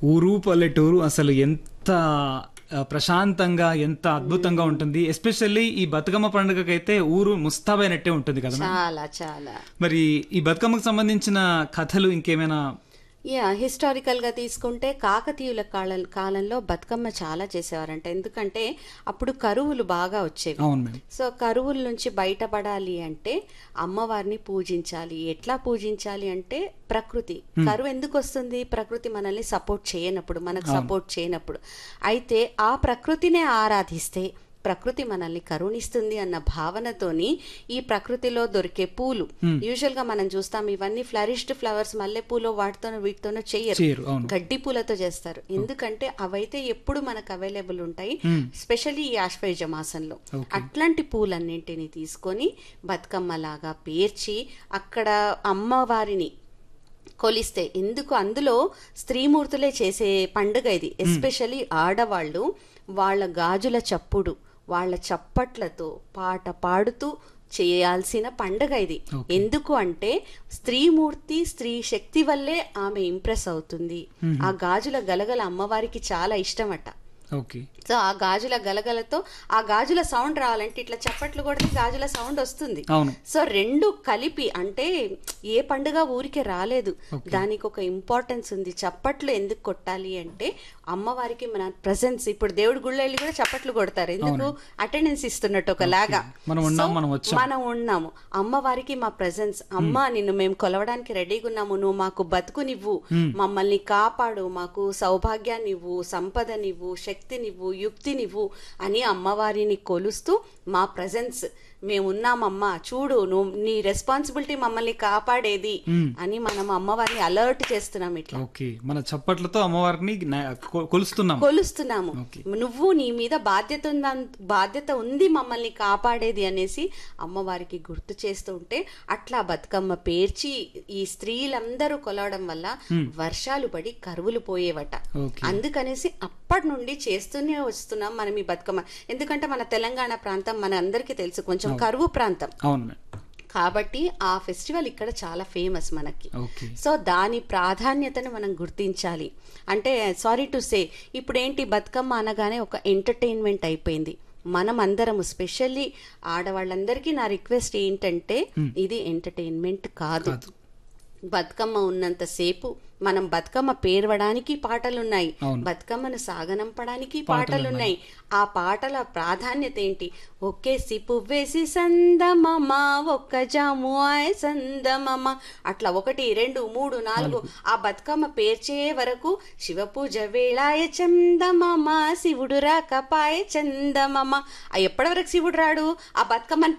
ఊరు పల్లెటూరు అసలు ఎంత ఆ, ప్రశాంతంగా ఎంత అద్భుతంగా ఉంటుంది ఎస్పెషల్లీ ఈ బతుకమ్మ పండుగకైతే ఊరు ముస్తాబైనట్టే ఉంటుంది కదా మేడం? చాలా చాలా మరి ఈ బతుకమ్మకు సంబంధించిన కథలు ఇంకేమైనా యా హిస్టారికల్ గా తీసుకుంటే కాకతీయుల కాల కాలంలో బతుకమ్మ చాలా చేసేవారంట ఎందుకంటే అప్పుడు కరువులు బాగా వచ్చేవి అవును మేడం సో కరువుల నుంచి బయటపడాలి అంటే అమ్మవారిని పూజించాలి ఎట్లా పూజించాలి అంటే ప్రకృతి కరువు ఎందుకు వస్తుంది ప్రకృతి మనల్ని సపోర్ట్ చేయనప్పుడు మనకు సపోర్ట్ చేయనప్పుడు అయితే ఆ ప్రకృతినే ఆరాధిస్తే ప్రకృతి మనల్ని కరుణిస్తుంది అన్న భావనతోని ఈ ప్రకృతిలో దొరికే పూలు యూజువల్ గా మనం చూస్తాం ఇవన్నీ ఫ్లరిష్డ్ ఫ్లవర్స్ మల్లె పూలు వాటితోనో వీటితోనో చెయ్యరు చేయరు అవును గడ్డి పూలతో చేస్తారు ఎందుకంటే అవైతే ఎప్పుడు మనకు అవైలబుల్ ఉంటాయి స్పెషల్లీ ఈ ఆశ్వయుజ మాసంలో అట్లాంటి పూలన్నింటినీ తీసుకొని బతుకమ్మలాగా పేర్చి అక్కడ అమ్మవారిని కొలిస్తే ఎందుకు అందులో స్త్రీమూర్తులే చేసే పండుగ ఇది ఎస్పెషల్లీ ఆడవాళ్ళు వాళ్ళ గాజుల చప్పుడు వాళ్ళ చప్పట్లతో పాట పాడుతూ చేయాల్సిన పండగ ఇది ఎందుకు అంటే స్త్రీమూర్తి స్త్రీ శక్తి వల్లే ఆమె ఇంప్రెస్ అవుతుంది ఆ గాజుల గలగల అమ్మవారికి చాలా ఇష్టమట ఓకే సో ఆ గాజుల గలగలతో ఆ గాజుల సౌండ్ రావాలంటే ఇట్లా చప్పట్లు కొడితే గాజుల సౌండ్ వస్తుంది అవును సో రెండు కలిపి అంటే ఏ పండుగ ఊరికే రాలేదు దానికి ఒక ఇంపార్టెన్స్ ఉంది చప్పట్లు ఎందుకు కొట్టాలి అంటే అమ్మవారికి మన ప్రజెన్స్ ఇప్పుడు దేవుడి గుళ్ళ వెళ్ళి కూడా చప్పట్లు కొడతారు ఎందుకు అటెండెన్స్ ఇస్తున్నట్టు ఒకలాగా మనం ఉన్నాం So, మనం వచ్చాం మనం ఉన్నాము అమ్మవారికి మా ప్రజెన్స్ అమ్మ నిన్ను మేము కొలవడానికి రెడీగా ఉన్నాము నువ్వు మాకు బతుకునివ్వు మమ్మల్ని కాపాడు మాకు సౌభాగ్యాన్నివ్వు సంపదనివ్వు శక్తినివ్వు యుక్తినివ్వు అని అమ్మవారిని కొలుస్తూ మా ప్రజెన్స్ మేమున్నామమ్మా చూడు నువ్వు నీ రెస్పాన్సిబిలిటీ మమ్మల్ని కాపాడేది అని మనం అమ్మవారిని అలర్ట్ చేస్తున్నాం ఇట్లా ఓకే మన చప్పట్లతో అమ్మవారిని నా- కొ- కొలుస్తున్నాం కొలుస్తున్నాము Okay. నువ్వు నీ మీద బాధ్యత ఉంద బాధ్యత ఉంది మమ్మల్ని కాపాడేది అనేసి అమ్మవారికి గుర్తు చేస్తూ ఉంటే అట్లా బతుకమ్మ పేర్చి ఈ స్త్రీలందరూ కొలవడం వల్ల వర్షాలు పడి కరువులు పోయేవట ఓకే అందుకనేసి అప్పటి నుండి చేస్తూనే వస్తున్నాం మనం ఈ బతుకమ్మ ఎందుకంటే మన తెలంగాణ ప్రాంతం మన అందరికీ తెలుసు కొంచెం కరువు ప్రాంతం అవును మేడం కాబట్టి ఆ ఫెస్టివల్ ఇక్కడ చాలా ఫేమస్ మనకి ఓకే సో దాని ప్రాధాన్యతను మనం గుర్తించాలి అంటే సారీ టు సే ఇప్పుడు ఏంటి బతుకమ్మ అనగానే ఒక ఎంటర్టైన్మెంట్ అయిపోయింది మనం అందరము స్పెషల్లీ ఆడవాళ్ళందరికీ నా రిక్వెస్ట్ ఏంటంటే ఇది ఎంటర్టైన్మెంట్ కాదు కాదు. బతుకమ్మ ఉన్నంతసేపు మనం బతుకమ్మ పేర్వడానికి పాటలున్నాయి అవును. బతుకమ్మను సాగనంపడానికి పాటలున్నాయి ఆ పాటల ప్రాధాన్యత ఏంటి ఒక్కేసి పువ్వేసి సందమమ ఒక్క జాము ఆయ్ సందమమ అట్లా ఒకటి రెండు మూడు నాలుగు ఆ బతుకమ్మ పేర్చే వరకు శివ పూజ వేళాయ చందమమ శివుడు రాకపాయ చందమమ ఆ ఎప్పటి వరకు శివుడు రాడు ఆ బతుకమ్మని